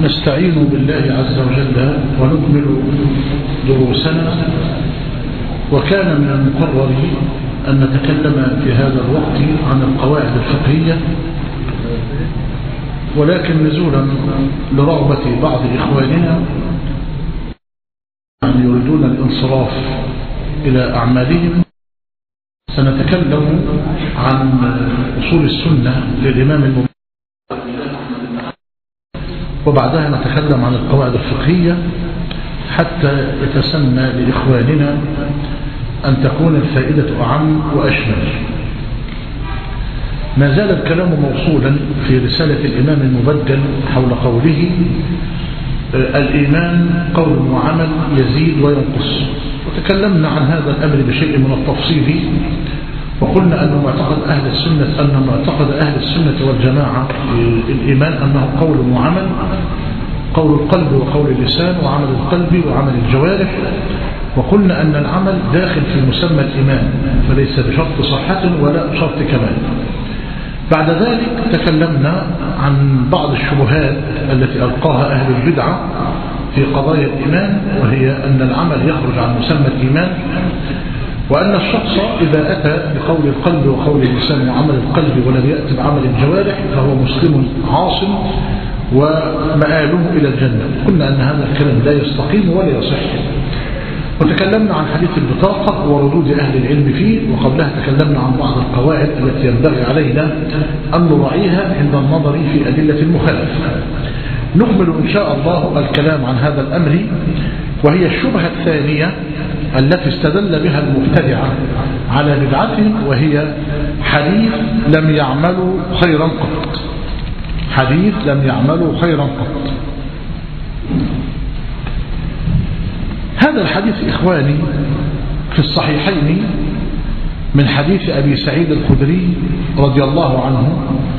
نستعين بالله عز وجل ونكمل دروسنا وكان من المقرر أن نتكلم في هذا الوقت عن القواعد الفقهية ولكن نزولا لرغبة بعض إخواننا أن يريدون الانصراف إلى أعمالهم سنتكلم عن أصول السنة للإمام المبارك وبعدها نتكلم عن القواعد الفقهية حتى يتسنى لإخواننا أن تكون الفائدة أعم وأشمل ما زال الكلام موصولا في رسالة الإمام المبدل حول قوله الإيمان قول وعمل يزيد وينقص وتكلمنا عن هذا الأمر بشيء من التفصيل وقلنا أن معتقد أهل السنة أن معتقد أهل السنة والجماعة الإيمان أنه قول وعمل قول القلب وقول اللسان وعمل القلب وعمل الجوارح وقلنا أن العمل داخل في مسمى الإيمان فليس بشرط صحة ولا شرط كمال بعد ذلك تكلمنا عن بعض الشبهات التي ألقاها أهل البدعة في قضايا الإيمان وهي أن العمل يخرج عن مسمى الإيمان وأن الشخص إذا أتى بقول القلب وقول اللسان وعمل القلب ولم يأتي بعمل الجوارح فهو مسلم عاصم ومآله إلى الجنة قلنا أن هذا الكلام لا يستقيم ولا يصح وتكلمنا عن حديث البطاقة وردود أهل العلم فيه وقبلها تكلمنا عن بعض القواعد التي ينبغي علينا أن نراعيها عند النظر في أدلة المخالف نكمل إن شاء الله الكلام عن هذا الأمر وهي الشبهة الثانية التي استدل بها المبتدعة على بدعتهم وهي حديث لم يعملوا خيرا قط حديث لم يعملوا خيرا قط هذا الحديث إخواني في الصحيحين من حديث أبي سعيد الخدري رضي الله عنه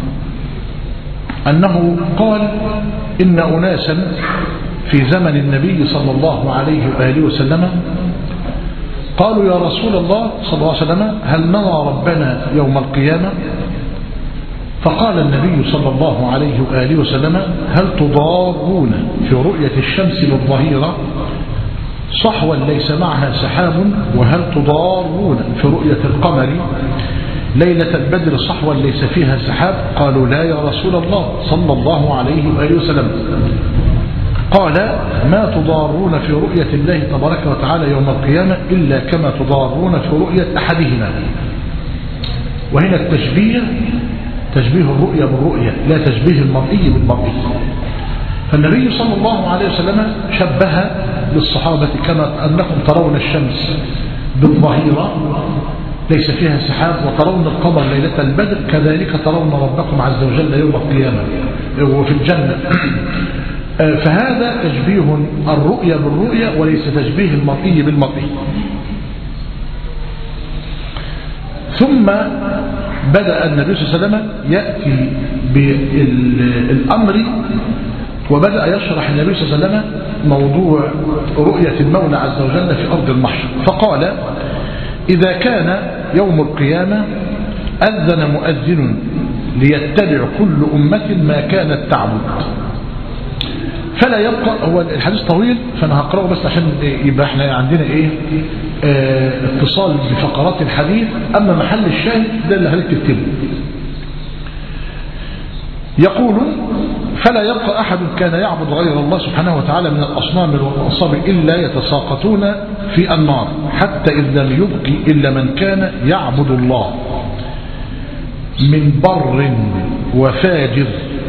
أنه قال إن أناسا في زمن النبي صلى الله عليه وآله وسلم قالوا يا رسول الله صلى الله عليه وسلم هل نرى ربنا يوم القيامة فقال النبي صلى الله عليه وآله وسلم هل تضارون في رؤية الشمس بالظهيرة صحوا ليس معها سحاب وهل تضارون في رؤية القمر ليلة البدر صحوا ليس فيها سحاب قالوا لا يا رسول الله صلى الله عليه وآله وسلم قال ما تضارون في رؤية الله تبارك وتعالى يوم القيامة إلا كما تضارون في رؤية أحدهما وهنا التشبيه تشبيه الرؤية بالرؤية لا تشبيه المرئي بالمرئي فالنبي صلى الله عليه وسلم شبه للصحابة كما أنكم ترون الشمس بالظهيرة ليس فيها سحاب وترون القمر ليلة البدر كذلك ترون ربكم عز وجل يوم القيامة وفي الجنة فهذا تشبيه الرؤية بالرؤية وليس تشبيه المرئي بالمرئي ثم بدأ النبي صلى الله عليه وسلم يأتي بالأمر وبدأ يشرح النبي صلى الله عليه وسلم موضوع رؤية المولى عز وجل في أرض المحشر فقال إذا كان يوم القيامة أذن مؤذن ليتبع كل أمة ما كانت تعبد فلا يبقى هو الحديث طويل فأنا هقرأه بس عشان يبقى احنا عندنا ايه اه اتصال بفقرات الحديث أما محل الشاهد ده اللي هنكتب تكتبه يقول فلا يبقى أحد كان يعبد غير الله سبحانه وتعالى من الأصنام والأنصاب إلا يتساقطون في النار حتى إذ لم يبقي إلا من كان يعبد الله من بر وفاجر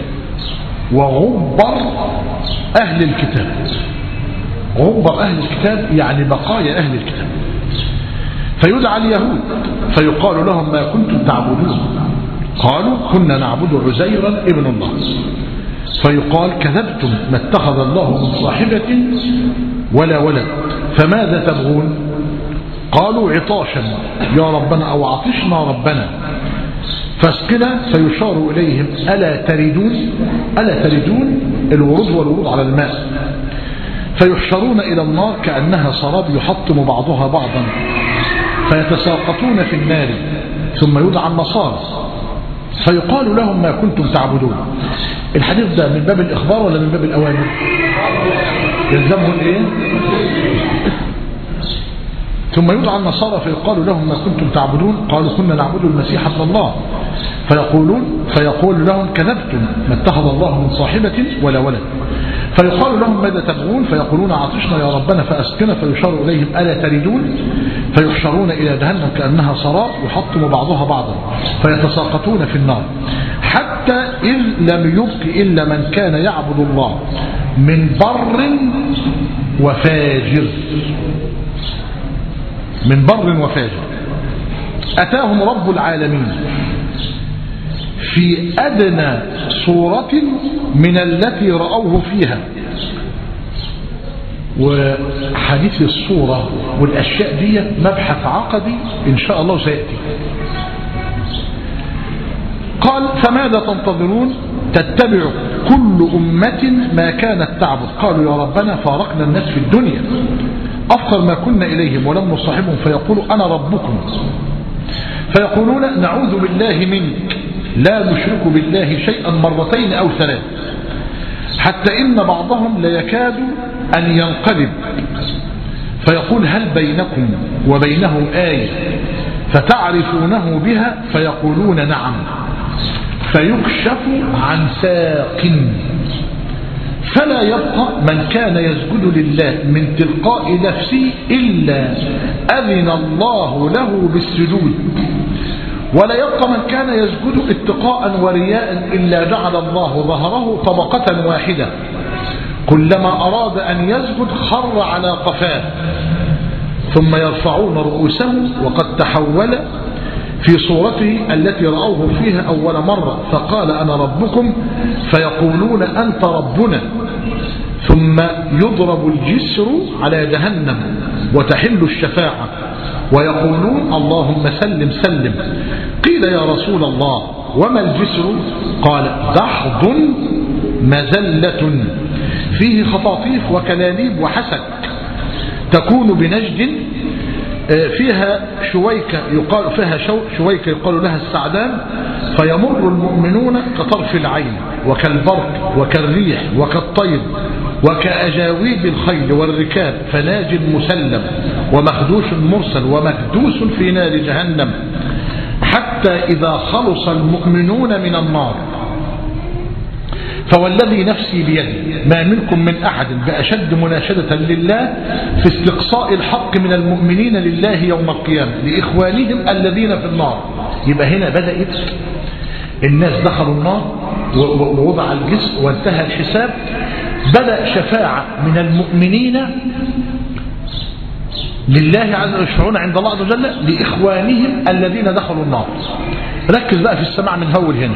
وغبر أهل الكتاب غبر أهل الكتاب يعني بقايا أهل الكتاب فيدعى اليهود فيقال لهم ما كنتم تعبدون قالوا كنا نعبد عزيرا ابن الله فيقال كذبتم ما اتخذ الله من صاحبة ولا ولد فماذا تبغون قالوا عطاشا يا ربنا أو عطشنا ربنا فاسقنا فيشار إليهم ألا تردون ألا تردون الورود والورود على الماء فيحشرون إلى النار كأنها سراب يحطم بعضها بعضا فيتساقطون في النار ثم يدعى النصارى فيقال لهم ما كنتم تعبدون الحديث ده من باب الإخبار ولا من باب الأوامر يلزمه الايه ثم يدعى النصارى فيقال لهم ما كنتم تعبدون قالوا كنا نعبد المسيح ابن الله فيقولون فيقول لهم كذبتم ما اتخذ الله من صاحبة ولا ولد فيقال لهم ماذا تبغون فيقولون عطشنا يا ربنا فأسكنا فيشار إليهم ألا تريدون فيحشرون إلى جهنم كأنها سراب يحطم بعضها بعضا فيتساقطون في النار حتى إذ لم يبق إلا من كان يعبد الله من بر وفاجر من بر وفاجر أتاهم رب العالمين في أدنى صورة من التي رأوه فيها وحديث الصورة والأشياء دي مبحث عقدي إن شاء الله سيأتي قال فماذا تنتظرون تتبع كل أمة ما كانت تعبد قالوا يا ربنا فارقنا الناس في الدنيا أفضل ما كنا إليهم ولم نصاحبهم فيقولوا أنا ربكم فيقولون نعوذ بالله منك لا نشرك بالله شيئا مرتين أو ثلاث حتى إن بعضهم ليكاد أن ينقلب فيقول هل بينكم وبينه آية فتعرفونه بها فيقولون نعم فيكشف عن ساق فلا يبقى من كان يسجد لله من تلقاء نفسه إلا أذن الله له بالسجود ولا يبقى من كان يسجد اتقاء ورياء إلا جعل الله ظهره طبقة واحدة كلما أراد أن يسجد خر على قفاه ثم يرفعون رؤوسهم وقد تحول في صورته التي رأوه فيها أول مرة فقال أنا ربكم فيقولون أنت ربنا ثم يضرب الجسر على جهنم وتحل الشفاعة ويقولون اللهم سلم سلم قيل يا رسول الله وما الجسر قال دحض مزلة فيه خطاطيف وكلاليب وحسك تكون بنجد فيها شويكة يقال فيها شو شويكة يقال لها السعدان فيمر المؤمنون كطرف العين وكالبرق وكالريح وكالطير وكأجاويب الخيل والركاب فناج مسلم ومخدوش مرسل ومكدوس في نار جهنم حتى إذا خلص المؤمنون من النار فوالذي نفسي بيده ما منكم من أحد بأشد مناشدة لله في استقصاء الحق من المؤمنين لله يوم القيامة لإخوانهم الذين في النار يبقى هنا بدأت الناس دخلوا النار ووضع الجسم وانتهى الحساب بدأ شفاعة من المؤمنين لله عز وجل يشفعون عند الله عز وجل لإخوانهم الذين دخلوا النار ركز بقى في السماع من هول هنا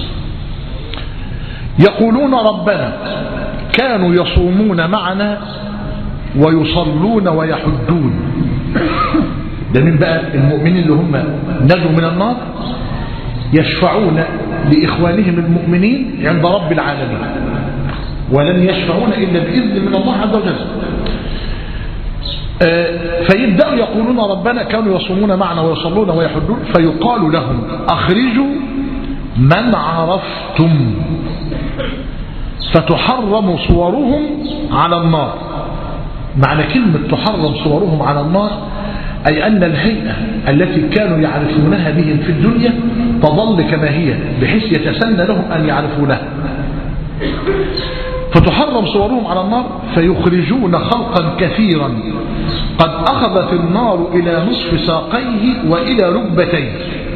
يقولون ربنا كانوا يصومون معنا ويصلون ويحجون ده من بقى المؤمنين اللي هم نجوا من النار يشفعون لإخوانهم المؤمنين عند رب العالمين ولن يشفعون إلا بإذن من الله عز وجل فيبدأوا يقولون ربنا كانوا يصومون معنا ويصلون ويحجون فيقال لهم أخرجوا من عرفتم فتحرم صورهم على النار معنى كلمة تحرم صورهم على النار أي أن الهيئة التي كانوا يعرفونها بهم في الدنيا تظل كما هي بحيث يتسنى لهم أن يعرفونها فتحرم صورهم على النار فيخرجون خلقا كثيرا قد أخذت النار إلى نصف ساقيه وإلى ركبتيه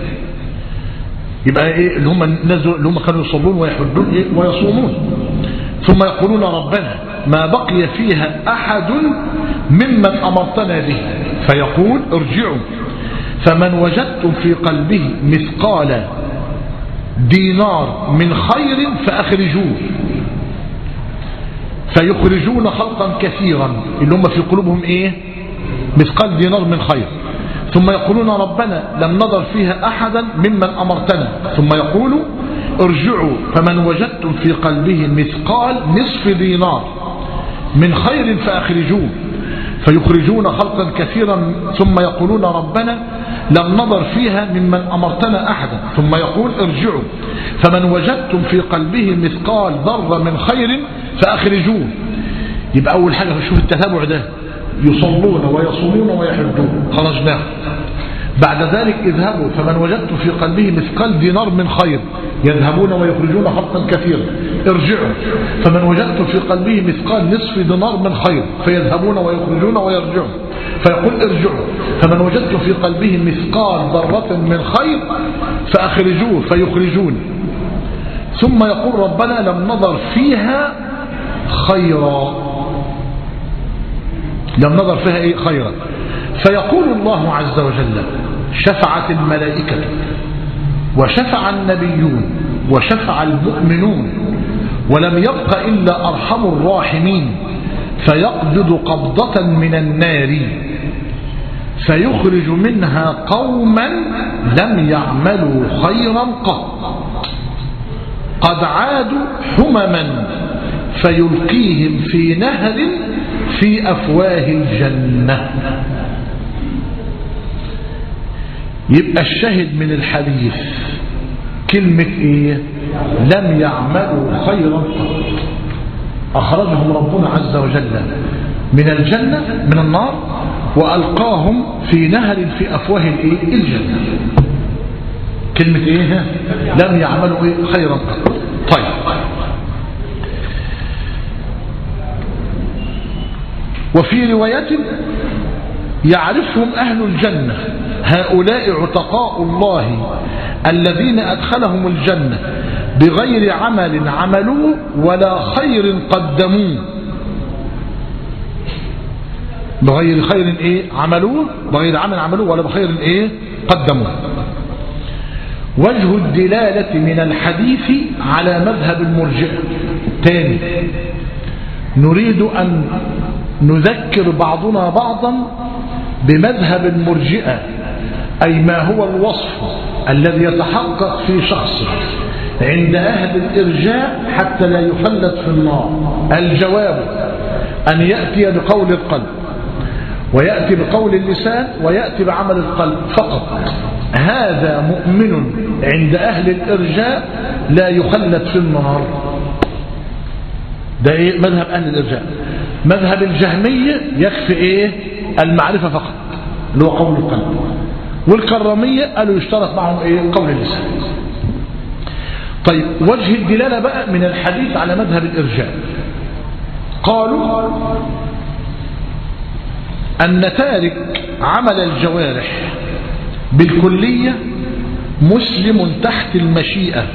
يبقى ايه اللي هم نزلوا اللي هم كانوا يصلون ويحجون إيه ويصومون ثم يقولون ربنا ما بقي فيها أحد ممن أمرتنا به فيقول ارجعوا فمن وجدتم في قلبه مثقال دينار من خير فأخرجوه فيخرجون خلقا كثيرا اللي هم في قلوبهم ايه مثقال دينار من خير ثم يقولون ربنا لم نظر فيها أحدا ممن أمرتنا ثم يقول ارجعوا فمن وجدتم في قلبه مثقال نصف دينار من خير فأخرجوه فيخرجون خلقا كثيرا ثم يقولون ربنا لم نظر فيها ممن أمرتنا أحدا ثم يقول ارجعوا فمن وجدتم في قلبه مثقال ذرة من خير فأخرجوه يبقى أول حاجة شوف التتابع ده يصلون ويصومون ويحجون خرجناه بعد ذلك اذهبوا فمن وجدت في قلبه مثقال دينار من خير يذهبون ويخرجون خطا كثيرا ارجعوا فمن وجدت في قلبه مثقال نصف دينار من خير فيذهبون ويخرجون ويرجعون فيقول ارجعوا فمن وجدت في قلبه مثقال ذرة من خير فأخرجوه فيخرجون ثم يقول ربنا لم نظر فيها خيرا لم نظر فيها ايه خيرا فيقول الله عز وجل شفعت الملائكة وشفع النبيون وشفع المؤمنون ولم يبق إلا أرحم الراحمين فيقبض قبضة من النار فيخرج منها قوما لم يعملوا خيرا قط قد عادوا حمما فيلقيهم في نهر في أفواه الجنة يبقى الشاهد من الحديث كلمة ايه لم يعملوا خيرا قط أخرجهم ربنا عز وجل من الجنة من النار وألقاهم في نهر في أفواه الايه الجنة كلمة ايه لم يعملوا ايه خيرا قط طيب وفي رواية يعرفهم أهل الجنة هؤلاء عتقاء الله الذين أدخلهم الجنة بغير عمل عملوه ولا خير قدموه بغير خير ايه عملوه بغير عمل عملوه ولا بخير ايه قدموه وجه الدلالة من الحديث على مذهب المرجئة تاني نريد أن نذكر بعضنا بعضا بمذهب المرجئة أي ما هو الوصف الذي يتحقق في شخصه عند أهل الإرجاء حتى لا يفلت في النار الجواب أن يأتي بقول القلب ويأتي بقول اللسان ويأتي بعمل القلب فقط هذا مؤمن عند أهل الإرجاء لا يخلد في النار ده إيه مذهب أهل الإرجاء مذهب الجهمية يكفي إيه المعرفة فقط اللي هو قول القلب والكرامية قالوا يشترط معهم إيه قول اللسان طيب وجه الدلالة بقى من الحديث على مذهب الإرجاء قالوا أن تارك عمل الجوارح بالكلية مسلم تحت المشيئة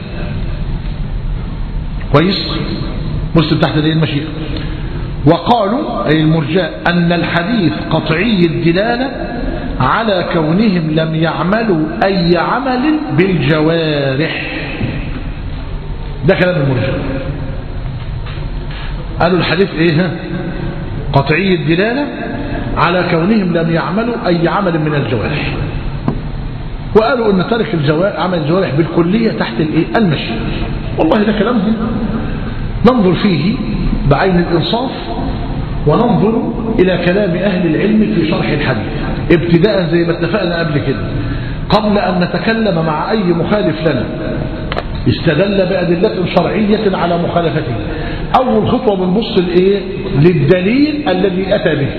كويس مسلم تحت المشيئة وقالوا أي المرجاء أن الحديث قطعي الدلالة على كونهم لم يعملوا أي عمل بالجوارح ده كلام المرجاء قالوا الحديث ايه قطعي الدلالة على كونهم لم يعملوا أي عمل من الجوارح وقالوا أن ترك الجوارح عمل الجوارح بالكلية تحت الايه المشي والله ده كلامهم ننظر فيه بعين الإنصاف وننظر إلى كلام أهل العلم في شرح الحديث ابتداء زي ما اتفقنا قبل كده قبل أن نتكلم مع أي مخالف لنا استدل بأدلة شرعية على مخالفته أول خطوة بنبص الإيه للدليل الذي أتى به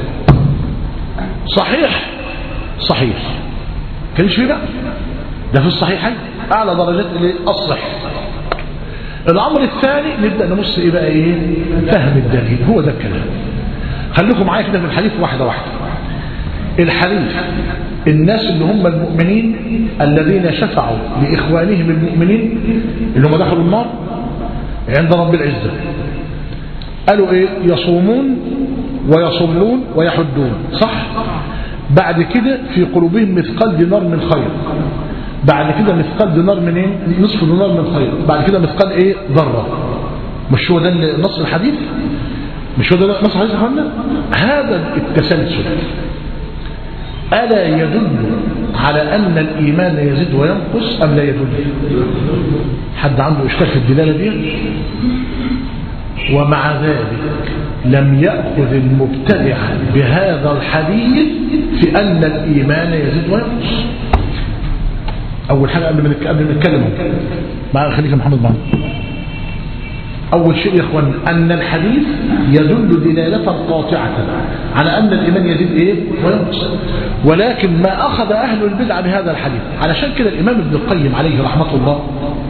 صحيح صحيح كانش في بقى ده في الصحيحين أعلى درجات الصح الأمر الثاني نبدأ نبص إيه بقى إيه فهم الدليل هو ده الكلام خليكم معايا كده في الحديث واحدة واحدة الحديث الناس اللي هم المؤمنين الذين شفعوا لإخوانهم المؤمنين اللي هم دخلوا النار عند رب العزة قالوا إيه يصومون ويصلون ويحدون صح بعد كده في قلوبهم مثقال دينار من خير بعد كده مثقال دينار من ايه نصف دينار من خير بعد كده مثقال ايه ذره مش هو ده نص الحديث مش هو ده نص الحديث يا هذا التسلسل ألا يدل على أن الإيمان يزيد وينقص أم لا يدل حد عنده إشكال في الدلالة دي ومع ذلك لم يأخذ المبتدع بهذا الحديث في أن الإيمان يزيد وينقص أول حاجة قبل ما نتكلم مع خليك محمد معنا أول شيء يا إخوان أن الحديث يدل دلالة قاطعة على أن الإيمان يزيد إيه وينقص ولكن ما أخذ أهل البدع بهذا الحديث علشان كده الإمام ابن القيم عليه رحمة الله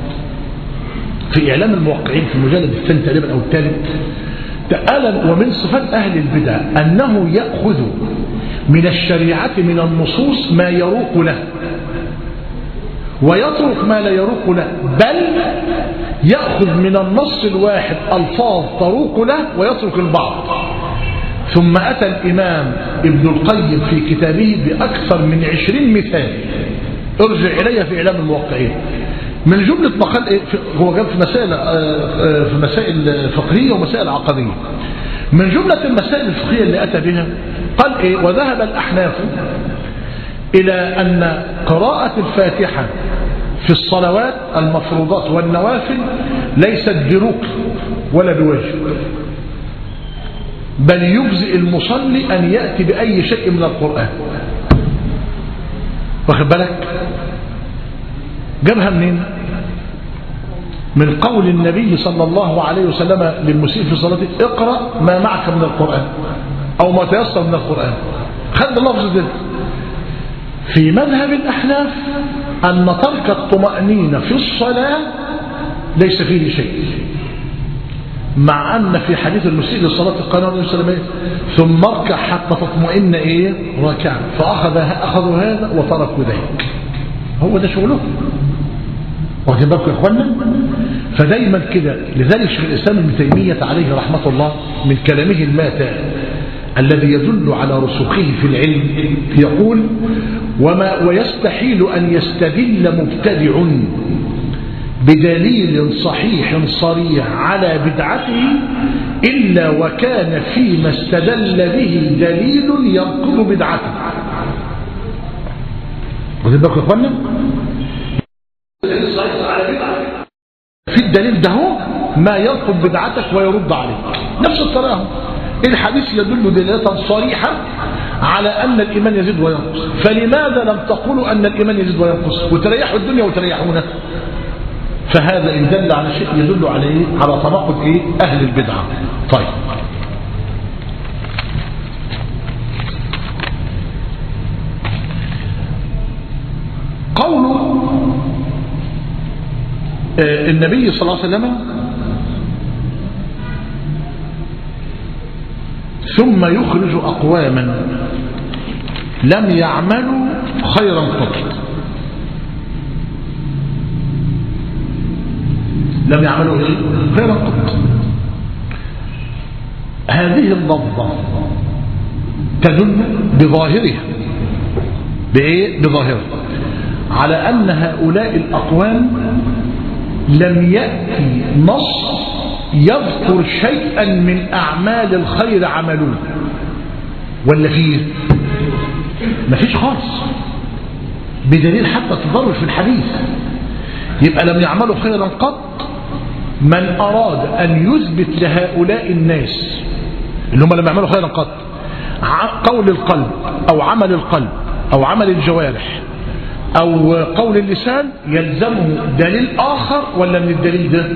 في إعلام الموقعين في المجلد الثاني تقريبا أو الثالث قال ومن صفات أهل البدع أنه يأخذ من الشريعة من النصوص ما يروق له ويترك ما لا يروق له بل يأخذ من النص الواحد ألفاظ تروق له ويترك البعض ثم أتى الإمام ابن القيم في كتابه بأكثر من عشرين مثال ارجع إلي في إعلام الموقعين من جملة ما قال إيه هو جاب في مسائل في مسائل فقهية ومسائل عقدية من جملة المسائل الفقهية اللي أتى بها قال إيه وذهب الأحناف إلى أن قراءة الفاتحة في الصلوات المفروضات والنوافل ليست بركن ولا بواجب بل يجزئ المصلي أن يأتي بأي شيء من القرآن واخد بالك جابها منين من قول النبي صلى الله عليه وسلم للمسيء في صلاته اقرأ ما معك من القرآن أو ما تيسر من القرآن خد اللفظ ده في مذهب الأحناف أن ترك الطمأنينة في الصلاة ليس فيه شيء مع أن في حديث المسيء للصلاة قال النبي صلى الله عليه وسلم ثم اركع حتى تطمئن إيه راكعا فأخذ أخذوا هذا وتركوا ذلك هو ده شغله واخدين بالكم يا اخوانا فدايما كده لذلك شيخ الاسلام ابن تيميه عليه رحمه الله من كلامه الماتع الذي يدل على رسوخه في العلم يقول وما ويستحيل ان يستدل مبتدع بدليل صحيح صريح على بدعته إلا وكان فيما استدل به دليل ينقض بدعته واخدين بالكم يا اخوانا في الدليل ده هو ما ينقض بدعتك ويرد عليك نفس الطريقه الحديث يدل دلالة صريحة على أن الإيمان يزيد وينقص فلماذا لم تقولوا أن الإيمان يزيد وينقص وتريحوا الدنيا وتريحونا فهذا إن دل على شيء يدل عليه على تناقض إيه أهل البدعة طيب قوله النبي صلى الله عليه وسلم ثم يخرج أقواما لم يعملوا خيرا قط لم يعملوا إيه؟ خيرا قط هذه اللفظة تدل بظاهرها بإيه؟ بظاهرها على أن هؤلاء الأقوام لم يأتي نص يذكر شيئا من أعمال الخير عملوه ولا فيه مفيش خالص بدليل حتى تضرر في الحديث يبقى لم يعملوا خيرا قط من أراد أن يثبت لهؤلاء الناس اللي هم لم يعملوا خيرا قط قول القلب أو عمل القلب أو عمل الجوارح أو قول اللسان يلزمه دليل آخر ولا من الدليل ده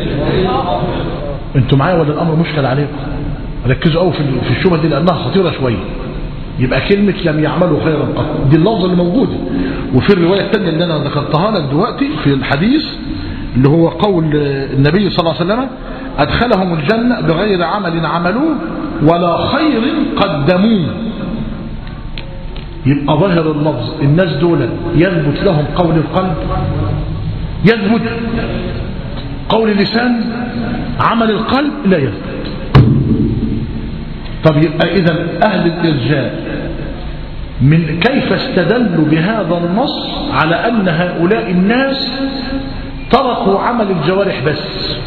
انتوا معايا ولا الأمر مشكل عليكم ركزوا قوي في الشبهة دي لأنها خطيرة شوية يبقى كلمة لم يعملوا خيرا قط دي اللفظة اللي موجودة وفي الرواية الثانية اللي أنا ذكرتها لك دلوقتي في الحديث اللي هو قول النبي صلى الله عليه وسلم أدخلهم الجنة بغير عمل عملوه ولا خير قدموه يبقى ظاهر اللفظ الناس دول يثبت لهم قول القلب يثبت قول اللسان عمل القلب لا يثبت طب يبقى إذا أهل الإرجاء من كيف استدلوا بهذا النص على أن هؤلاء الناس تركوا عمل الجوارح بس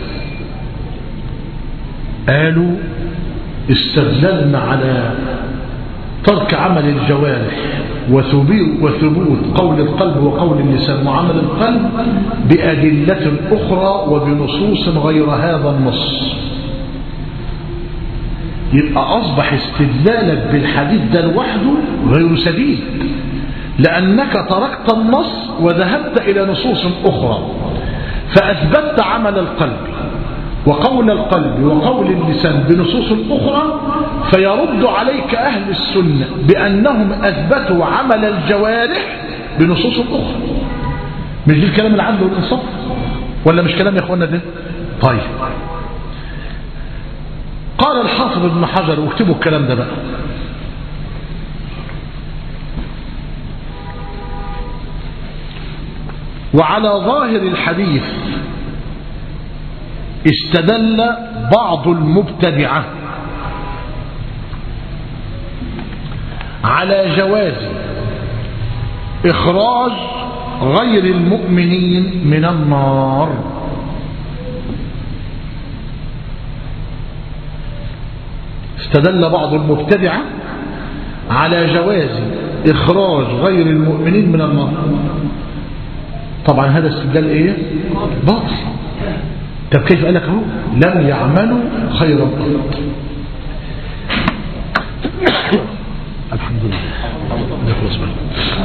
قالوا استدللنا على ترك عمل الجوارح وثبوت قول القلب وقول اللسان وعمل القلب بأدلة أخرى وبنصوص غير هذا النص يبقى أصبح استدلالك بالحديث ده لوحده غير سديد لأنك تركت النص وذهبت إلى نصوص أخرى فأثبتت عمل القلب وقول القلب وقول اللسان بنصوص أخرى فيرد عليك أهل السنة بأنهم أثبتوا عمل الجوارح بنصوص أخرى مش دي الكلام العدل والإنصاف ولا مش كلام يا أخوانا ده طيب قال الحافظ ابن حجر واكتبوا الكلام ده بقى وعلى ظاهر الحديث استدل بعض المبتدعة على جواز إخراج غير المؤمنين من النار استدل بعض المبتدعة على جواز إخراج غير المؤمنين من النار طبعا هذا استدلال ايه باطل طب كيف قال لك اهو لم يعملوا خيرا قط الحمد لله نخلص بقى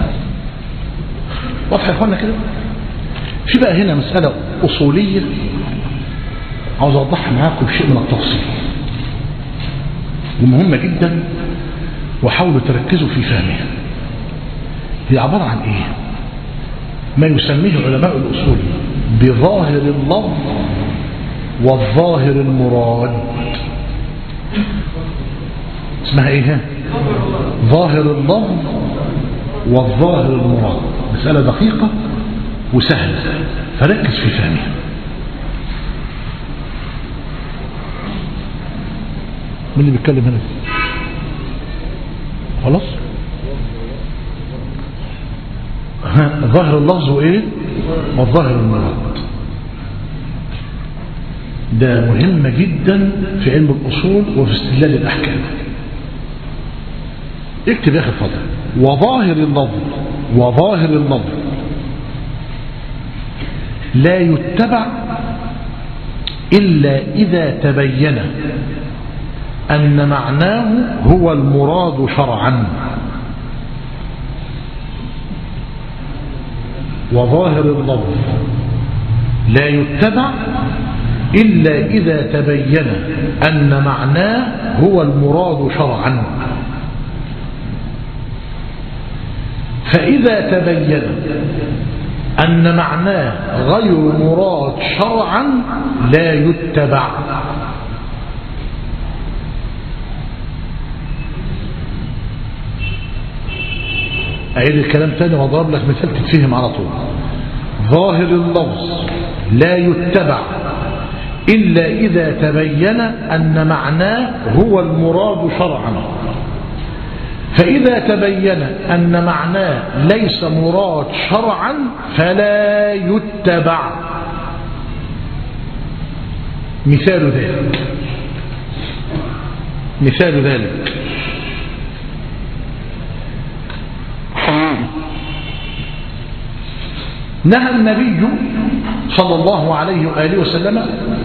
واضح يا اخوانا كده في بقى هنا مسألة أصولية عاوز أوضحها معاكم بشيء من التفصيل ومهمة جدا وحاولوا تركزوا في فهمها هي عبارة عن ايه ما يسميه علماء الأصول بظاهر اللفظ والظاهر المراد اسمها ايه ظاهر اللفظ والظاهر المراد مسألة دقيقة وسهلة فركز في فهمها مين اللي بيتكلم هنا خلاص ظاهر اللفظ وايه والظاهر المراد ده مهم جدا في علم الأصول وفي استدلال الأحكام اكتب يا أخي فضل وظاهر اللفظ وظاهر اللفظ لا يتبع إلا إذا تبين أن معناه هو المراد شرعا وظاهر اللفظ لا يتبع إلا إذا تبين أن معناه هو المراد شرعا فإذا تبين أن معناه غير مراد شرعا لا يتبع أعيد الكلام تاني وأضرب لك مثال تتفهم على طول ظاهر اللفظ لا يتبع إلا إذا تبين أن معناه هو المراد شرعا فإذا تبين أن معناه ليس مراد شرعا فلا يتبع مثال ذلك مثال ذلك نهى النبي صلى الله عليه وآله وسلم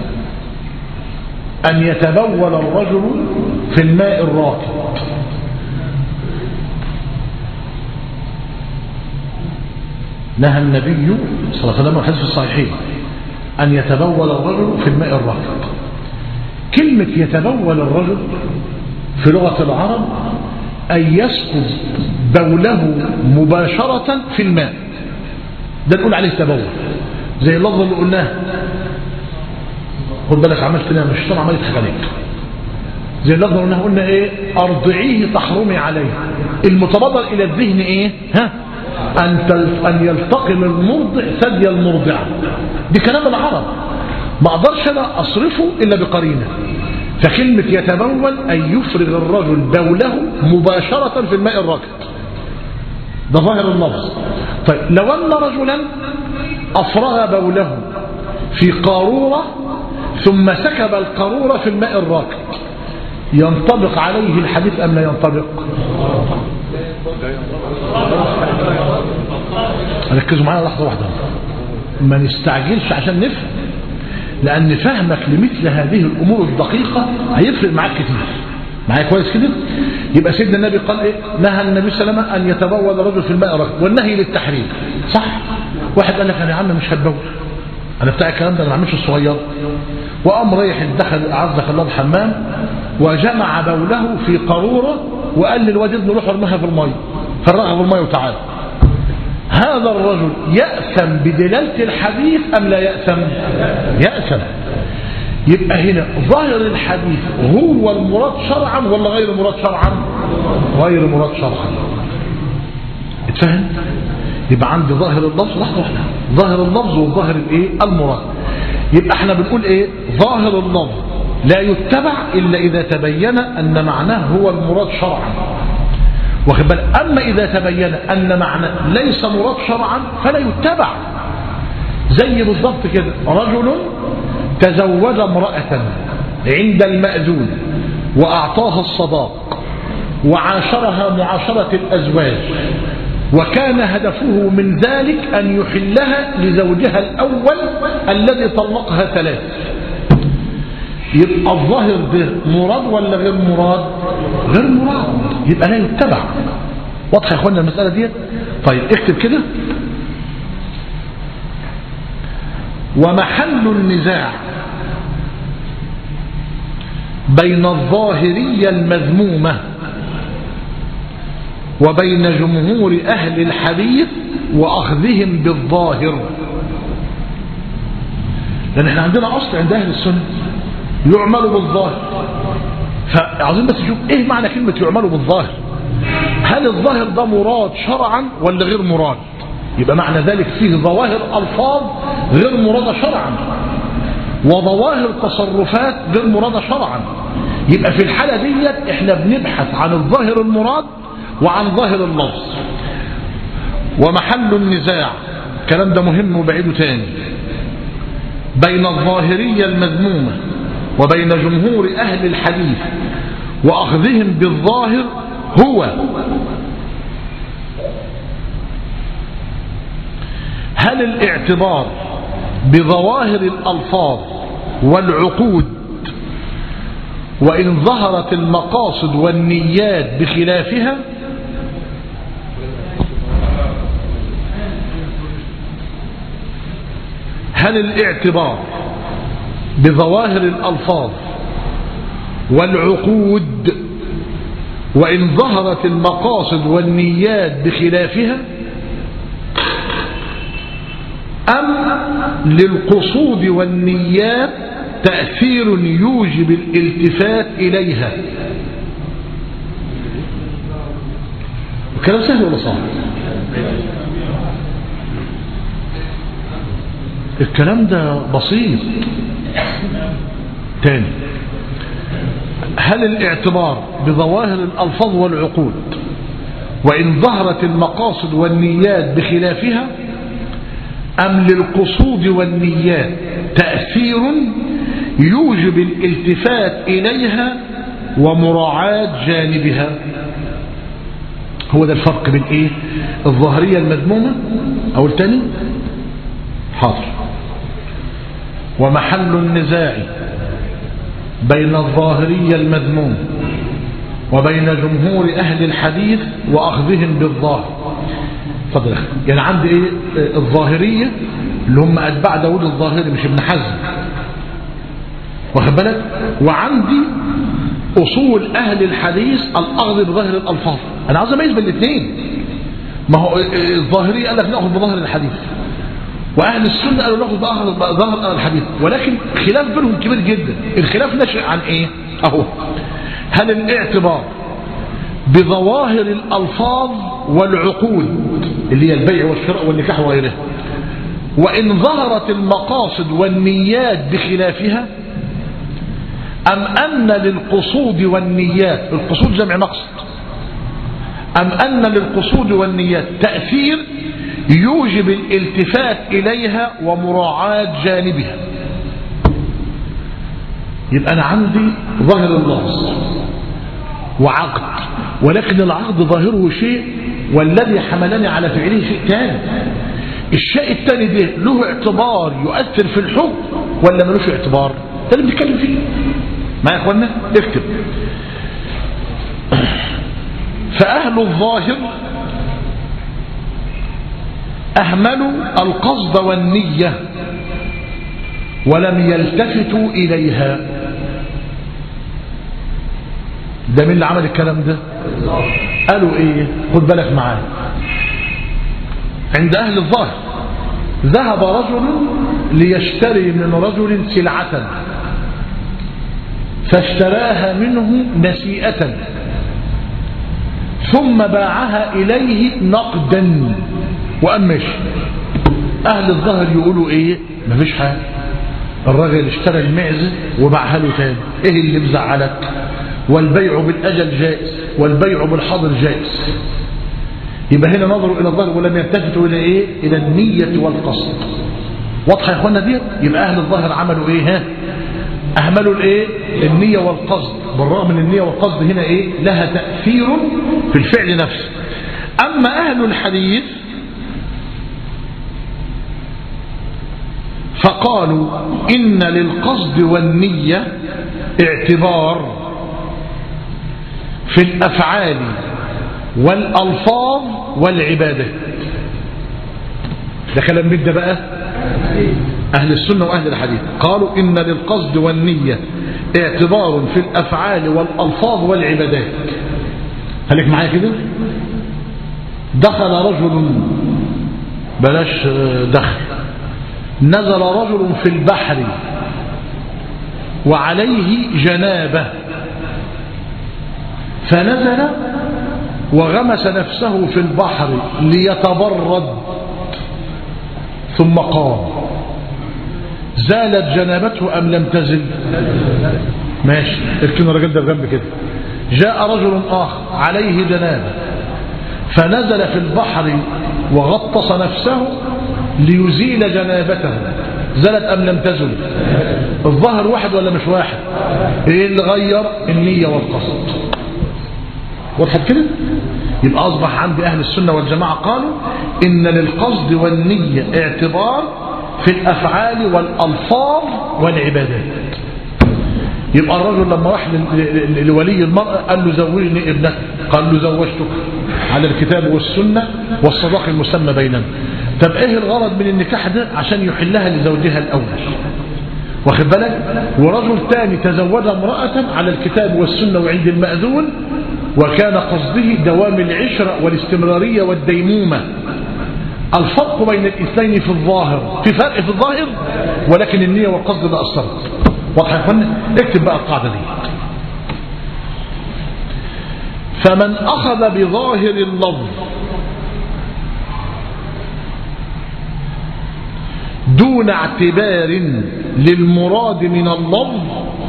أن يتبول الرجل في الماء الراكد نهى النبي صلى الله عليه وسلم الحديث الصحيحين أن يتبول الرجل في الماء الراكد كلمة يتبول الرجل في لغة العرب أن يسكب بوله مباشرة في الماء ده نقول عليه تبول زي اللفظ اللي قلناه خد بالك عملت لنا مش طبعا عمال يضحك عليك زي اللفظ اللي قلناه قلنا ايه ارضعيه تحرمي عليه المتبادر الى الذهن ايه ها ان تل... ان يلتقم المرضع ثدي المرضعه دي كلام العرب ما اقدرش انا اصرفه الا بقرينه فكلمه يتبول ان يفرغ الرجل بوله مباشره في الماء الراكد ده ظاهر اللفظ طيب لو أن رجلا أفرغ بوله في قارورة ثم سكب القارورة في الماء الراكد ينطبق عليه الحديث أم لا ينطبق ركزوا معايا لحظة واحدة ما نستعجلش عشان نفهم لأن فهمك لمثل هذه الأمور الدقيقة هيفرق معاك كتير معايا كويس كده يبقى سيدنا النبي قال ايه نهى النبي صلى الله عليه وسلم ان يتبول الرجل في الماء رجل والنهي للتحريم صح واحد قال لك انا يا عم مش هتبول انا بتاع الكلام ده انا ما بعملش الصغير وقام رايح دخل اعزك الله الحمام وجمع بوله في قاروره وقال للواد ابنه روح ارميها في الميه فرغها في الميه وتعالى هذا الرجل يأثم بدلالة الحديث أم لا يأثم يأثم يبقى هنا ظاهر الحديث هو المراد شرعا ولا غير المراد شرعا غير مراد شرعا اتفهم يبقى عندي ظاهر اللفظ لحظة واحدة ظاهر اللفظ وظاهر الايه المراد يبقى احنا بنقول ايه ظاهر اللفظ لا يتبع الا اذا تبين ان معناه هو المراد شرعا واخد بالك اما اذا تبين ان معنى ليس مراد شرعا فلا يتبع زي بالضبط كده رجل تزوج امرأة عند المأذون وأعطاها الصداق وعاشرها معاشرة الأزواج وكان هدفه من ذلك أن يحلها لزوجها الأول الذي طلقها ثلاث يبقى الظاهر ده مراد ولا غير مراد غير مراد يبقى لا يتبع واضحه يا اخوانا المساله ديت طيب اكتب كده ومحل النزاع بين الظاهرية المذمومة وبين جمهور أهل الحديث وأخذهم بالظاهر لأن احنا عندنا أصل عند أهل السنة يعمل بالظاهر فعاوزين بس نشوف ايه معنى كلمة يعمل بالظاهر هل الظاهر ده مراد شرعا ولا غير مراد يبقى معنى ذلك فيه ظواهر ألفاظ غير مرادة شرعا وظواهر تصرفات غير مرادة شرعا يبقى في الحالة ديت احنا بنبحث عن الظاهر المراد وعن ظاهر اللفظ ومحل النزاع الكلام ده مهم وبعيده تاني بين الظاهرية المذمومة وبين جمهور أهل الحديث وأخذهم بالظاهر هو هل الاعتبار بظواهر الألفاظ والعقود وإن ظهرت المقاصد والنيات بخلافها هل الاعتبار بظواهر الألفاظ والعقود وإن ظهرت المقاصد والنيات بخلافها أم للقصود والنيات تأثير يوجب الالتفات إليها الكلام سهل ولا صعب الكلام ده بسيط تاني هل الاعتبار بظواهر الألفاظ والعقود وإن ظهرت المقاصد والنيات بخلافها أم للقصود والنيات تأثير يوجب الالتفات إليها ومراعاة جانبها هو ده الفرق بين ايه الظاهرية المذمومة او التاني حاضر ومحل النزاع بين الظاهرية المذمومة وبين جمهور أهل الحديث وأخذهم بالظاهر فضل يعني عندي ايه الظاهرية اللي هم أتباع داود الظاهري مش ابن حزم واخد بالك وعندي أصول أهل الحديث الأخذ بظاهر الألفاظ أنا عاوز أميز بين الاثنين ما هو الظاهرية قال لك نأخذ بظاهر الحديث وأهل السنة قالوا نأخذ بظاهر الحديث ولكن خلاف بينهم كبير جدا الخلاف نشأ عن إيه أهو هل الاعتبار بظواهر الألفاظ والعقود اللي هي البيع والشراء والنكاح وغيرها وإن ظهرت المقاصد والنيات بخلافها أم أن للقصود والنيات القصود جمع مقصد أم أن للقصود والنيات تأثير يوجب الالتفات إليها ومراعاة جانبها يبقى أنا عندي ظاهر اللفظ وعقد ولكن العقد ظاهره شيء والذي حملني على فعله شيء ثاني الشيء الثاني ده له اعتبار يؤثر في الحكم ولا ملوش اعتبار ده اللي بنتكلم فيه ما يا اخوانا اكتب فأهل الظاهر أهملوا القصد والنية ولم يلتفتوا إليها ده مين اللي عمل الكلام ده قالوا ايه خد بالك معايا عند أهل الظاهر ذهب رجل ليشتري من رجل سلعة فاشتراها منه نسيئة ثم باعها إليه نقدا وأمش أهل الظهر يقولوا إيه مفيش حاجة الراجل اشترى المعزة وباعها له تاني إيه اللي مزعلك والبيع بالأجل جائز والبيع بالحظر جائز يبقى هنا نظروا إلى الظهر ولم يلتفتوا إلى إيه إلى النية والقصد واضحة يا إخوانا دي يبقى أهل الظهر عملوا إيه ها أهملوا الإيه النية والقصد بالرغم من النية والقصد هنا إيه لها تأثير في الفعل نفسه أما أهل الحديث فقالوا إن للقصد والنية اعتبار في الأفعال والألفاظ والعبادات ده كلام مين ده بقى أهل السنة وأهل الحديث قالوا إن للقصد والنية اعتبار في الأفعال والألفاظ والعبادات خليك معايا كده دخل رجل بلاش دخل نزل رجل في البحر وعليه جنابه فنزل وغمس نفسه في البحر ليتبرد ثم قام زالت جنابته أم لم تزل ماشي اركنوا الرجل ده بجنب كده جاء رجل آخر عليه جنابه فنزل في البحر وغطس نفسه ليزيل جنابته زلت أم لم تزل الظهر واحد ولا مش واحد ايه اللي غير النية والقصد وضحت كده يبقى أصبح عند أهل السنة والجماعة قالوا إن للقصد والنية اعتبار في الأفعال والألفاظ والعبادات يبقى الرجل لما راح لولي المرأة قال له زوجني ابنك قال له زوجتك على الكتاب والسنة والصداق المسمى بيننا طب ايه الغرض من النكاح ده عشان يحلها لزوجها الأول واخد بالك ورجل تاني تزوج امرأة على الكتاب والسنة وعند المأذون وكان قصده دوام العشرة والاستمرارية والديمومة الفرق بين الاثنين في الظاهر في فرق في الظاهر ولكن النية والقصد ده أثرت واضح يا اخوانا اكتب بقى القاعدة دي فمن أخذ بظاهر اللفظ دون اعتبار للمراد من اللفظ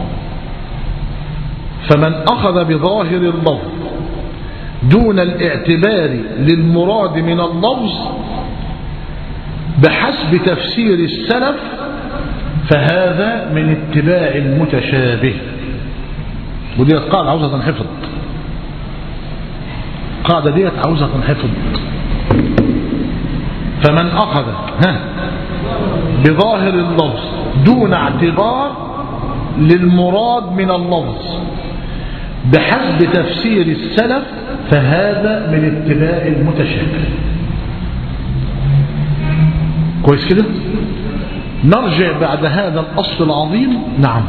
فمن أخذ بظاهر اللفظ دون الاعتبار للمراد من اللفظ بحسب تفسير السلف فهذا من اتباع المتشابه ودي القاعدة عاوزة تنحفظ القاعدة ديت عاوزة تنحفظ فمن أخذ ها بظاهر اللفظ دون اعتبار للمراد من اللفظ بحسب تفسير السلف فهذا من اتباع المتشابه كويس كده نرجع بعد هذا الأصل العظيم نعم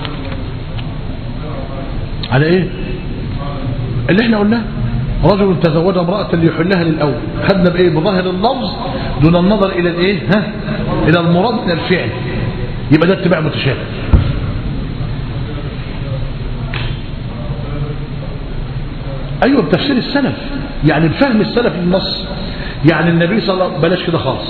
على ايه اللي احنا قلناه رجل تزوج امرأة ليحلها للأول خدنا بإيه بظاهر اللفظ دون النظر إلى الإيه ها إلى المراد من الفعل يبقى ده اتباع متشابه أيوة بتفسير السلف يعني بفهم السلف للنص يعني النبي صلى الله عليه وسلم بلاش كده خالص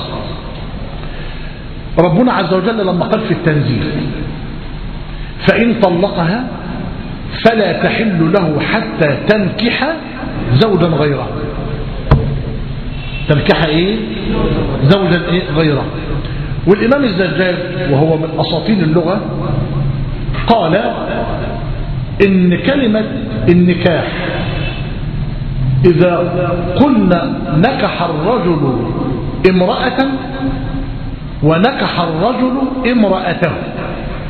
ربنا عز وجل لما قال في التنزيل فإن طلقها فلا تحل له حتى تنكح زوجا غيره تنكح ايه زوجا ايه غيره والامام الزجاج وهو من اساطين اللغة قال ان كلمة النكاح اذا قلنا نكح الرجل امرأة ونكح الرجل امرأته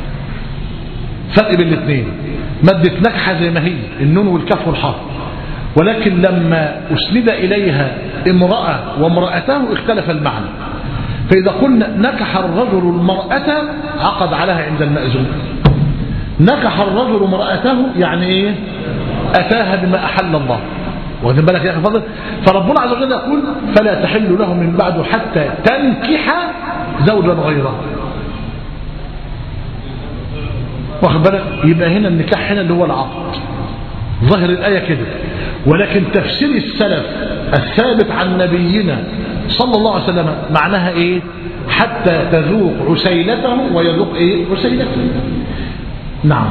فرق بين الاثنين مادة نكحة زي ما هي النون والكف والحاء ولكن لما أسند إليها امرأة وامرأته اختلف المعنى فإذا قلنا نكح الرجل المرأة عقد عليها عند المأذون نكح الرجل امرأته يعني ايه أتاها بما أحل الله واخد بالك يا أخي فضل فربنا عز وجل يقول فلا تحل له من بعده حتى تنكح زوجا غيره واخد بالك يبقى هنا النكاح هنا اللي هو العقد ظاهر الآية كده ولكن تفسير السلف الثابت عن نبينا صلى الله عليه وسلم معناها ايه حتى تذوق عسيلته ويذوق ايه عسيلته نعم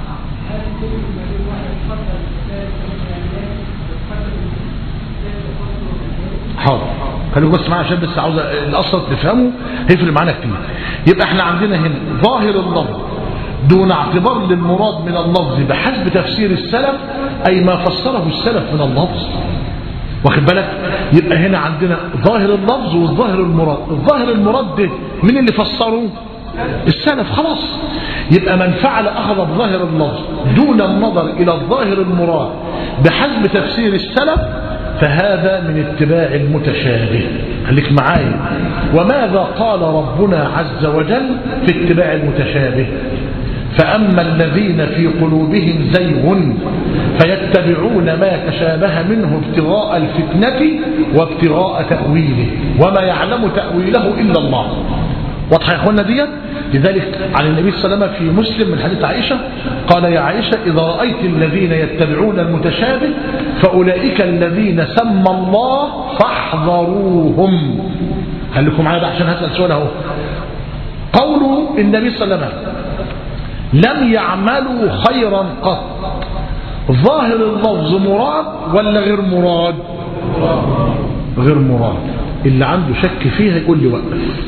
حاضر خليكم بس معايا عشان بس عاوز الاصل تفهمه هيفرق معانا كتير يبقى احنا عندنا هنا ظاهر اللفظ دون اعتبار للمراد من اللفظ بحسب تفسير السلف اي ما فسره السلف من اللفظ واخد بالك يبقى هنا عندنا ظاهر اللفظ والظاهر المراد الظاهر المراد ده مين اللي فسره السلف خلاص يبقى من فعل أخذ بظاهر اللفظ دون النظر إلى الظاهر المراد بحسب تفسير السلف فهذا من اتباع المتشابه خليك معايا وماذا قال ربنا عز وجل في اتباع المتشابه فأما الذين في قلوبهم زيغ فيتبعون ما تشابه منه ابتغاء الفتنة وابتغاء تأويله وما يعلم تأويله إلا الله واضحة يا أخوانا دي لذلك عن النبي صلى الله عليه وسلم في مسلم من حديث عائشة قال يا عائشة إذا رأيت الذين يتبعون المتشابه فأولئك الذين سمى الله فاحذروهم خليكم معايا بقى عشان هسأل سؤال اهو قول النبي صلى الله عليه وسلم لم يعملوا خيرا قط ظاهر اللفظ مراد ولا غير مراد غير مراد اللي عنده شك فيها يقول لي وقف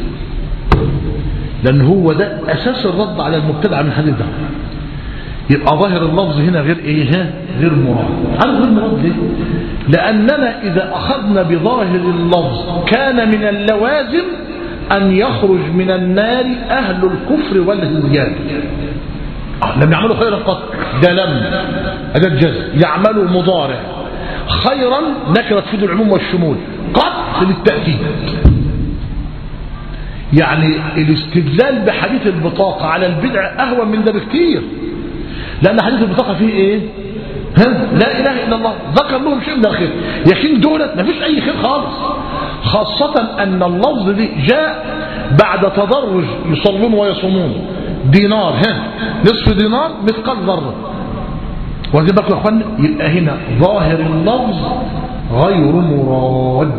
لأن هو ده أساس الرد على المبتدع من الحديث ده يبقى ظاهر اللفظ هنا غير ايه غير مراد عارف غير مراد ليه لأننا إذا أخذنا بظاهر اللفظ كان من اللوازم أن يخرج من النار أهل الكفر والهزيان لم يعملوا خيرا قط ده لم هذا الجزء يعملوا مضارع خيرا نكرت تفيد العموم والشمول قط للتأكيد يعني الاستدلال بحديث البطاقة على البدع أهون من ده بكتير لأن حديث البطاقة فيه إيه ها؟ لا إله إلا الله ذكر لهم شيء من الخير لكن دولت ما فيش أي خير خالص خاصة أن اللفظ دي جاء بعد تدرج يصلون ويصومون دينار ها نصف دينار مثقال ذرة واخدين بالكم يا اخوانا يبقى هنا ظاهر اللفظ غير مراد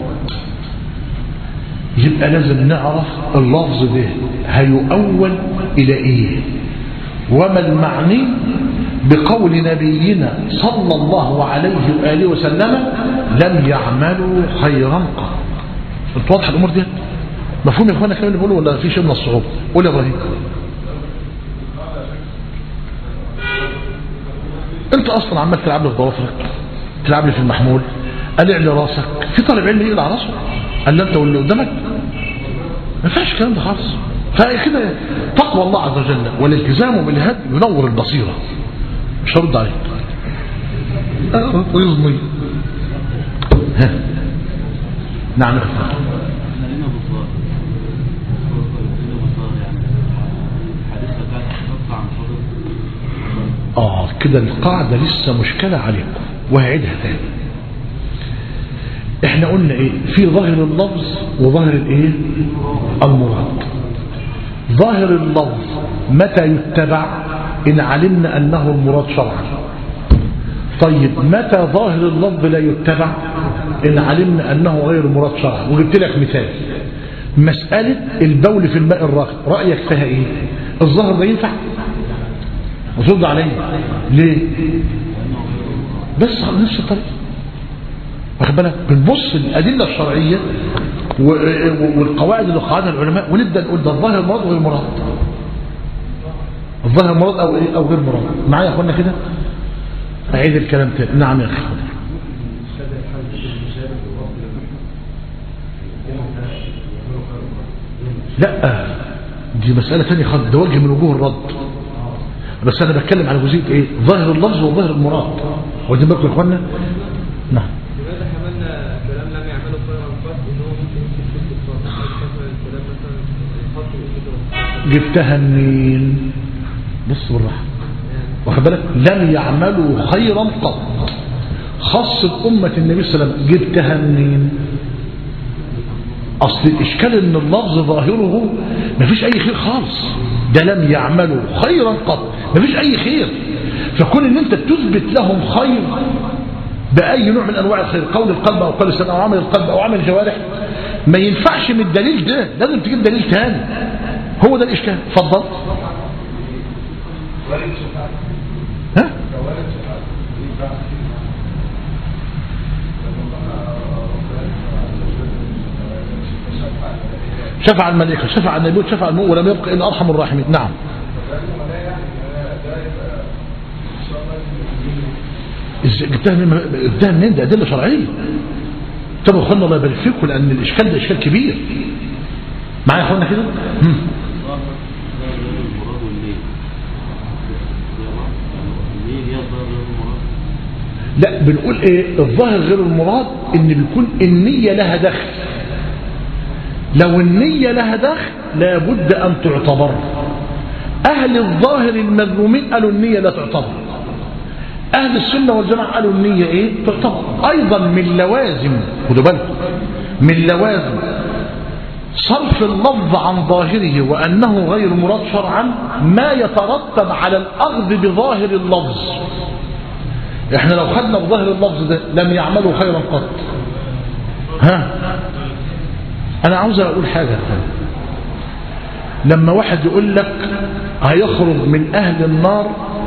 يبقى لازم نعرف اللفظ ده هيؤول إلى إيه وما المعني بقول نبينا صلى الله عليه وآله وسلم لم يعملوا خيرا قط انت واضح الأمور دي مفهوم يا اخوانا الكلام اللي بقوله ولا في شيء من الصعوبة قول يا ابراهيم انت اصلا عمال تلعب لي في ضوافرك تلعب لي في المحمول قلع لي راسك في طالب علم يقلع راسه قال لا انت واللي قدامك ما فيهاش الكلام ده خالص فكده تقوى الله عز وجل والالتزام بالهدي ينور البصيره مش هرد عليك ويظني نعم يا اخوان آه كده القاعدة لسه مشكلة عليكم وهعيدها تاني احنا قلنا ايه في ظاهر اللفظ وظاهر الايه المراد ظاهر اللفظ متى يتبع ان علمنا انه المراد شرعا طيب متى ظاهر اللفظ لا يتبع ان علمنا انه غير مراد شرعا وجبت لك مثال مسألة البول في الماء الراكد رأيك فيها ايه الظاهر ده ينفع وترد عليه ليه بس على نفس الطريقه واخد بالك بنبص الادله الشرعيه والقواعد اللي قاعدها العلماء ونبدا نقول ده الظاهر مراد وغير مراد الظاهر مراد او ايه او غير مراد معايا يا اخوانا كده اعيد الكلام تاني نعم يا اخي لا دي مسألة ثانية خالص ده وجه من وجوه الرد بس انا بتكلم على جزئيه ايه ظاهر اللفظ وظاهر المراد واخدين بالكم يا اخوانا نعم لماذا حملنا كلام لم يعمله خيرا قط ان هو ممكن يمكن في الاتصال مثلا الكلام مثلا خط وإيده جبتها منين بص بالراحه واخد بالك لم يعملوا خيرا قط خص أمة النبي صلى الله عليه وسلم جبتها منين أصل الإشكال إن اللفظ ظاهره مفيش أي خير خالص ده لم يعملوا خيرا قط مفيش أي خير فكون إن أنت تثبت لهم خير بأي نوع من أنواع الخير قول القلب أو قول السمع أو عمل القلب أو عمل الجوارح ما ينفعش من الدليل ده لازم تجيب دليل تاني هو ده الإشكال اتفضل ها شفع الملائكة شفع النبي شفع المؤمن ولم يبق إلا أرحم الراحمين نعم إزاي جبتها من جبتها منين ده أدلة شرعية طب يا اخوانا الله يبارك فيكم لأن الإشكال ده إشكال كبير معايا يا اخوانا كده؟ مم. لا بنقول ايه الظاهر غير المراد ان بيكون النية لها دخل لو النية لها دخل لابد ان تعتبر اهل الظاهر المذمومين قالوا النية لا تعتبر اهل السنة والجماعة قالوا النية ايه تعتبر ايضا من لوازم خدوا بالكم من لوازم صرف اللفظ عن ظاهره وانه غير مراد شرعا ما يترتب على الاخذ بظاهر اللفظ احنا لو خدنا بظاهر اللفظ ده لم يعملوا خيرا قط ها انا عاوز اقول حاجة لما واحد يقول لك هيخرج من اهل النار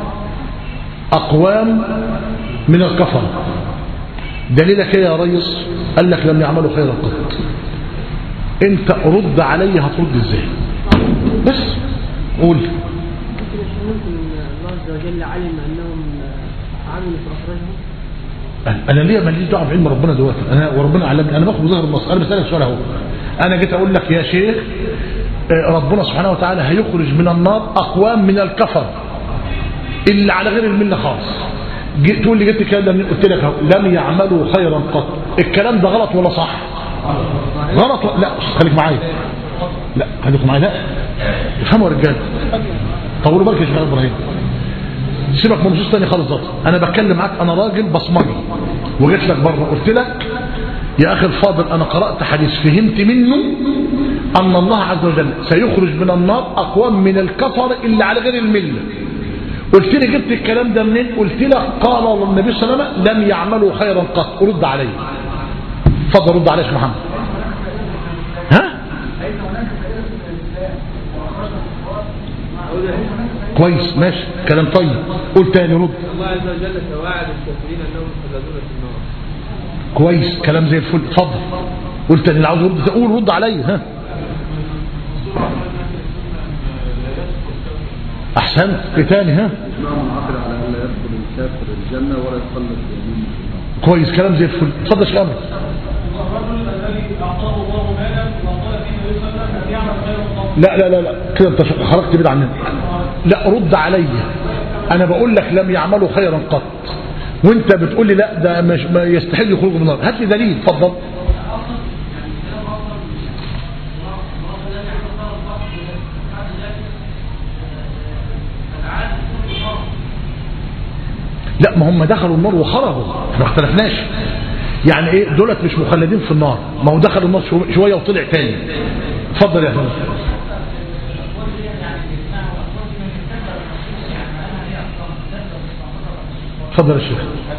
اقوام من الكفر دليلك ايه يا ريس قال لك لم يعملوا خيرا قط انت رد علي هترد ازاي بس قول ممكن عشان ممكن الله عز وجل علم انهم عملوا في اخراجهم انا ليه ماليش دعوه بعلم ربنا دلوقتي انا وربنا علمني انا باخد بظهر النص انا بسالك سؤال اهو انا جيت اقول لك يا شيخ آه، ربنا سبحانه وتعالى هيخرج من النار اقوام من الكفر اللي على غير المله خالص جيت تقول لي جبت الكلام ده منين؟ قلت لك اهو لم يعملوا خيرا قط الكلام ده غلط ولا صح غلط ولا لا خليك معايا لا خليكم معايا لا افهموا يا رجاله طولوا بالك يا شيخ ابراهيم سيبك من نصوص تاني خالص ذات انا بتكلم معاك انا راجل بصمجي وجيت لك بره قلت لك يا اخي الفاضل انا قرات حديث فهمت منه ان الله عز وجل سيخرج من النار اقوام من الكفر اللي على غير المله قلت لي جبت الكلام ده منين قلت لك قال النبي صلى الله عليه وسلم لم يعملوا خيرا قط رد علي اتفضل رد علي يا شيخ محمد ها كويس ماشي كلام طيب قول تاني رد الله عز وجل توعد الكافرين انهم يخلدون في النار كويس كلام زي الفل اتفضل قول تاني اللي عاوز يرد قول رد عليا ها احسنت ايه تاني ها إجماع منعقد على أن لا يدخل الكافر الجنة ولا يخلد في يمين كويس كلام زي الفل اتفضل يا شيخ أمر. الرجل الذي اعطاه الله مالا وقال فيه النبي صلى الله عليه وسلم ان يعمل خيرا قط لا لا لا لا كده انت خرجت بعيد عننا لا رد عليا انا بقول لك لم يعملوا خيرا قط وانت بتقول لي لا ده مش ما يستحيل يخرجوا من النار هات لي دليل اتفضل لا ما هم دخلوا النار وخرجوا ما اختلفناش يعني ايه دولت مش مخلدين في النار ما هو دخل النار شو- شويه وطلع تاني اتفضل يا فندم اتفضل يا شيخ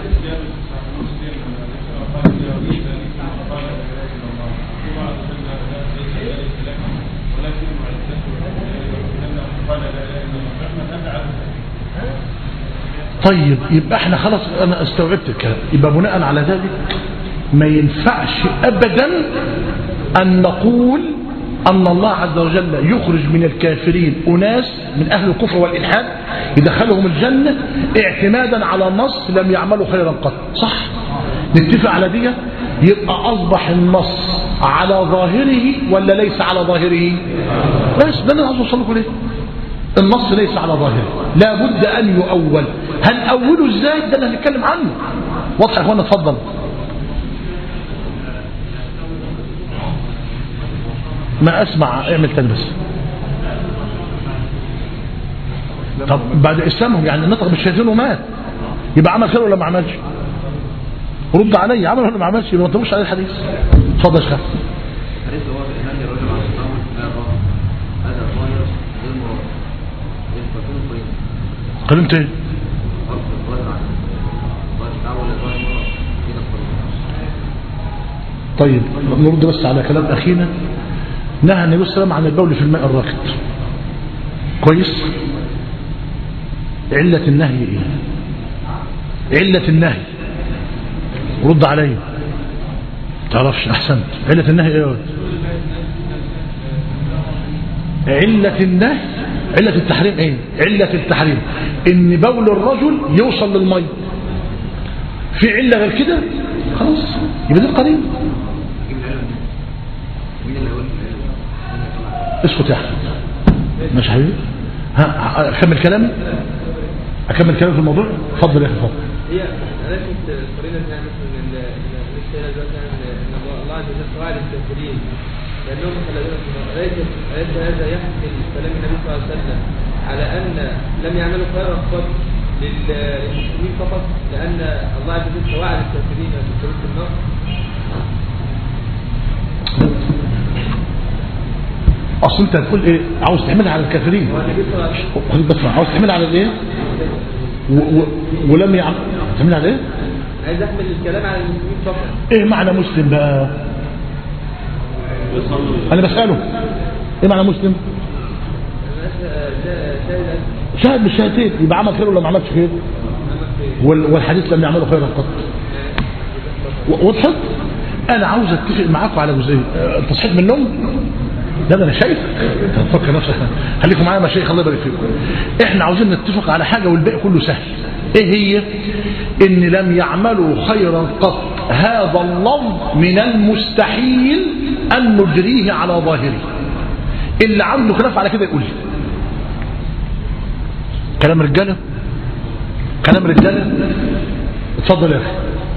طيب يبقى احنا خلاص انا استوعبت الكلام يبقى بناء على ذلك ما ينفعش ابدا ان نقول ان الله عز وجل يخرج من الكافرين اناس من اهل الكفر والالحاد يدخلهم الجنه اعتمادا على نص لم يعملوا خيرا قط صح نتفق على دي يبقى اصبح النص على ظاهره ولا ليس على ظاهره بس ده اللي انا عاوز اوصل لكم ليه النص ليس على ظاهره لا بد أن يؤول هنأوله ازاي ده اللي هنتكلم عنه واضح يا اخوانا اتفضل ما اسمع اعمل تاني بس طب بعد اسلامهم يعني نطق بالشياطين ومات يبقى عمل خير ولا ما عملش رد علي عمل ولا ما عملش يبقى ما تقولش عليه الحديث اتفضل يا شيخ حديث هو في إيمان الرجل على الصبر لا الرجل هذا الظاهر غير مراد الفتون طيب كلمت ايه فرق الظاهر عن الظاهر تعول الظاهر مراد كده الطريق طيب نرد بس على كلام اخينا نهى النبي صلى الله عليه وسلم عن البول في الماء الراكد كويس علة النهي ايه علة النهي رد علي تعرفش احسنت علة النهي ايه يا ولد؟ علة النهي علة التحريم ايه علة التحريم ان بول الرجل يوصل للمي في علة غير كده خلاص يبقى ده القريب مين اللي يقول العلم؟ اسكت يا احمد ماشي يا حبيبي ها اكمل كلامي اكمل كلامي في الموضوع اتفضل يا اخي اتفضل هي ليست القرينه يعني مثلا ال- ال- لسه هنا دلوقتي يعني ان الله الله عز وجل وعد الكافرين لانهم خلي بالك ليس ليس هذا يحمل كلام النبي صلى الله عليه وسلم على ان لم يعملوا خيرا قط لل- للمسلمين فقط لان الله عز وجل وعد الكافرين بالخلود في النار اصل انت هتقول ايه عاوز تعملها على الكافرين والنبي صلى الله عليه وسلم خد بس عاوز تعملها على الايه و و ولم يعمل تعملها على ايه عايز احمل الكلام على المسلمين فقط ايه معنى مسلم بقى انا بساله ايه معنى مسلم شاهد شاهد بالشهادتين يبقى عمل خير ولا ما عملش خير وال- والحديث لم يعمله خيرا قط و- وضحت انا عاوز اتفق معاكم على جزئيه أه، انت صحيت من النوم لا ده انا شايف انت هتفكر نفسك خليكم معايا يا مشايخ الله يبارك فيكم احنا عاوزين نتفق على حاجه والباقي كله سهل ايه هي ان لم يعملوا خيرا قط هذا اللفظ من المستحيل ان نجريه على ظاهره اللي عنده خلاف على كده يقول لي كلام رجاله كلام رجاله اتفضل يا اخي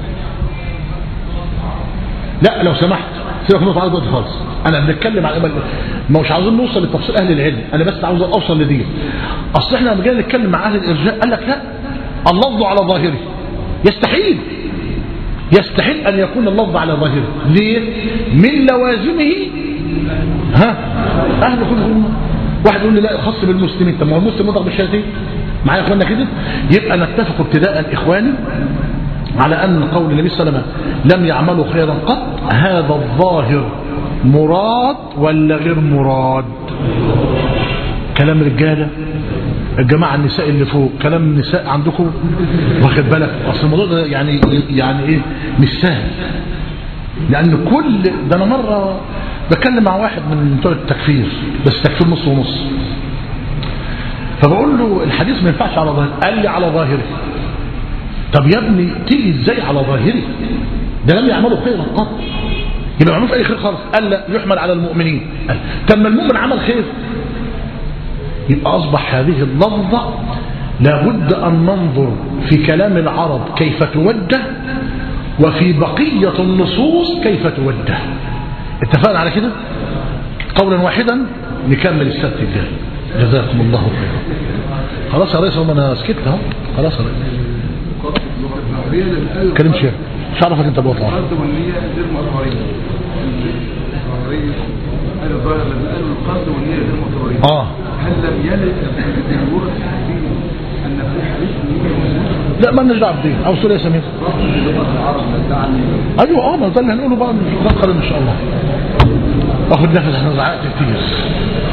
لا لو سمحت سيبك من النقطه دلوقتي خالص انا بنتكلم على ما مش عاوزين نوصل لتفصيل اهل العلم انا بس عاوز اوصل لدي اصل احنا لما جينا نتكلم مع اهل الارجاء قال لك لا اللفظ على ظاهره يستحيل يستحيل ان يكون اللفظ على ظاهره ليه من لوازمه ها اهل كل امه واحد يقول لي لا خاص بالمسلمين طب ما هو المسلم يضرب بالشهادتين معايا يا اخوانا كده يبقى نتفق ابتداء اخواني على أن قول النبي صلى الله عليه وسلم لم يعملوا خيرا قط هذا الظاهر مراد ولا غير مراد كلام رجالة الجماعة النساء اللي فوق كلام النساء عندكم واخد بالك أصل الموضوع ده يعني يعني إيه مش سهل لأن كل ده أنا مرة بتكلم مع واحد من بتوع التكفير بس تكفير نص ونص فبقول له الحديث ما ينفعش على ظاهره قال لي على ظاهره طب يا ابني تيجي ازاي على ظاهره ده لم يعملوا خيرا قط يبقى ما عملوش اي خير خالص قال لا يحمل على المؤمنين قال طب ما المؤمن عمل خير يبقى اصبح هذه اللفظه لابد ان ننظر في كلام العرب كيف توجه وفي بقيه النصوص كيف توجه اتفقنا على كده قولا واحدا نكمل السبت الجاي جزاكم الله خيرا خلاص يا ريس انا سكت اهو خلاص يا ريس كلام شيخ مش عارفك انت بوطن القصد والنية غير معتبرين الظاهرية هذا الظاهر لما قالوا القصد والنية غير معتبرين اه هل لم يلد جمهور الحديث أن في حديث النية موجود لا ما لناش دعوه بدي او سوريا سمير العرب تعني ايوه اه ما ده اللي هنقوله بقى في القرن ان شاء الله اخد نفس احنا زعقت كتير